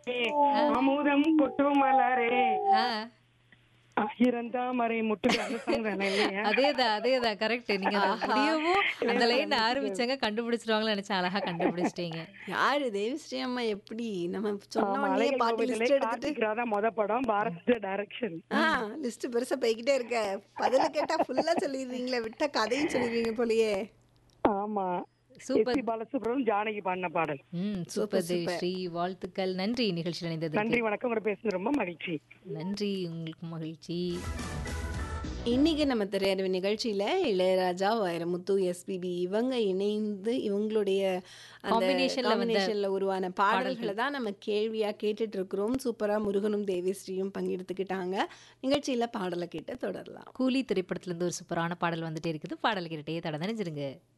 அமுதம் கொட்டும் மலரே ஆ, ஆயிரம் தாமரை முட்டு அந்த சாங் தானே இல்லையா அதேதான் அதேதான் கரெக்ட் நீங்க அதை முடியவும் அந்த லைன் ஆரம்பிச்சாங்க கண்டுபிடிச்சிருவாங்கன்னு நினைச்சேன் அழகா கண்டுபிடிச்சிட்டீங்க யாரு தேவிஸ்ரீ அம்மா எப்படி நம்ம சொன்ன ஆமா, உடனே அலைகள் பாட்டு கோவிலிலே லிஸ்ட் எடுத்துட்டு கார்த்திக் ராதா மொத படம் பாரத் டைரக்ஷன் ஆ லிஸ்ட் பெருசா போய்கிட்டே இருக்க பதில கேட்டா ஃபுல்லா சொல்லிடுறீங்களே விட்டா கதையும் சொல்லிடுவீங்க போலயே ஆமா சூப்பர் எஸ்பி பாலசுப்ரமணியம் ஜானகி பாடின பாடல் ம் சூப்பர் தேவிஸ்ரீ வாழ்த்துக்கள் நன்றி நிகழ்ச்சியில் இணைந்ததற்கு நன்றி வணக்கம் உங்களை பேசுறது ரொம்ப மகிழ்ச்சி நன்றி உங்களுக்கு மகிழ்ச்சி இன்னைக்கு நம்ம திரையரவு நிகழ்ச்சியில இளையராஜா வைரமுத்து எஸ்பிபி இவங்க இணைந்து இவங்களுடைய அந்த Combinationல வந்த காம்பினேஷன்ல உருவான பாடல்களை தான் நம்ம கேள்வியா கேட்டுட்டு இருக்கிறோம் சூப்பரா முருகனும் தேவிஸ்ரீயும் பங்கெடுத்துக்கிட்டாங்க நிகழ்ச்சியில பாடலை கேட்டு தொடரலாம் கூலி திரைப்படத்துல இருந்து ஒரு சூப்பரான பாடல் வந்துட்டே இருக்குது பாடல் கேட்டுட்டே தட நினைச்சிருங்க